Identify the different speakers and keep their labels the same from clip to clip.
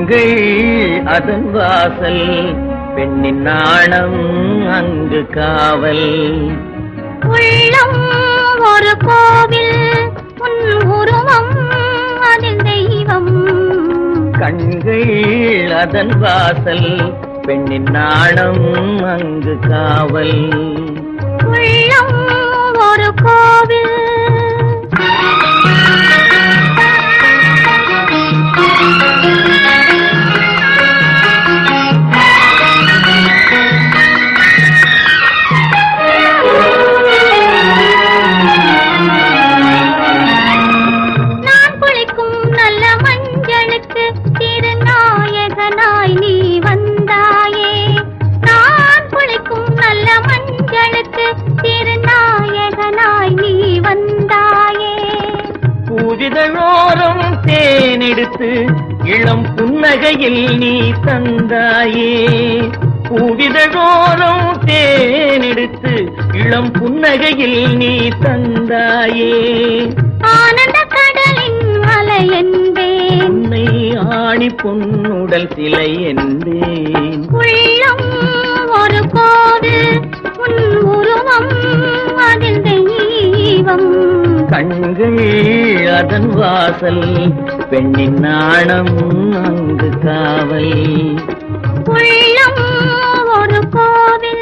Speaker 1: கண்கள் அதன் வாசல் பெண்ணின் நாணம் அங்கு காவல்
Speaker 2: உள்ளம் ஒரு கோவில் உன் உருவம் அதில் தெய்வம்
Speaker 1: கண்கள் அதன் வாசல் பெண்ணின் நாணம் அங்கு காவல்
Speaker 2: உள்ளம் ஒரு கோவில் நான் குளிக்கும் நல்ல மஞ்சளுக்கு திருநாயகனாய் நீ வந்தாயே நான் குளிக்கும் நல்ல மஞ்சளுக்கு திருநாயகனாய் நீ வந்தாயே
Speaker 1: பூஜிதழோரம் தேனெடுத்து இளம் புன்னகையில் நீ தந்தாயே பூவிதழோரம் தேனெடுத்து இளம் புன்னகையில் நீ தந்தாயே
Speaker 2: ஆனந்த கடலின் அலை என்பேன்
Speaker 1: உன்னை ஆணி பொன்னுடல் சிலை என்பேன்
Speaker 2: உள்ளம் ஒரு கோவில் உன் உருவம் அதில் தெய்வம்
Speaker 1: கண்கள் அதன் வாசல் பெண்ணின் நாணம் அங்கு காவல்
Speaker 2: உள்ளம் ஒரு கோவில்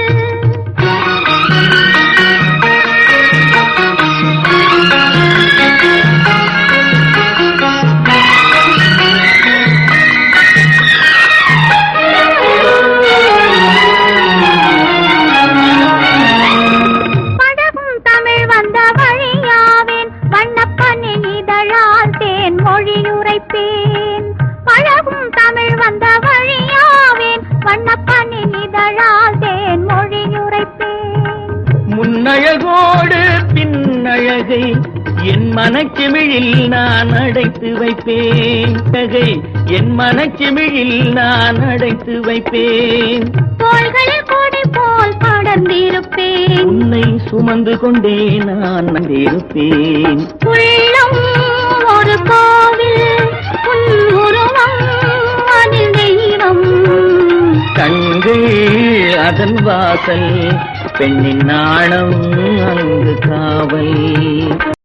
Speaker 2: பழகும் தமிழ் வந்த வழியாவேன் வண்ணப்பனின் இதழால் தேன் மொழியுரைப்பேன் பழகும் தமிழ் வந்த வழியாவேன் வண்ணப்பனின் இதழால் தேன் மொழியுரைப்பேன்
Speaker 1: முன்னழகோடு பின்னழகை என் மனச்சிமிழில் நான் அடைத்து வைப்பேன் அழகை என் மனச்சிமிழில் நான் அடைத்து வைப்பேன்
Speaker 2: தோள்களில் கொடி போல் படர்ந்திருப்பேன்
Speaker 1: உன்னை சுமந்து கொண்டே நான் வந்திருப்பேன்
Speaker 2: உள்ளம் ஒரு கோவில் உன் உருவம் அதில் தெய்வம்
Speaker 1: கண்கள் அதன் வாசல் பெண்ணின் நாணம் அங்கு காவல்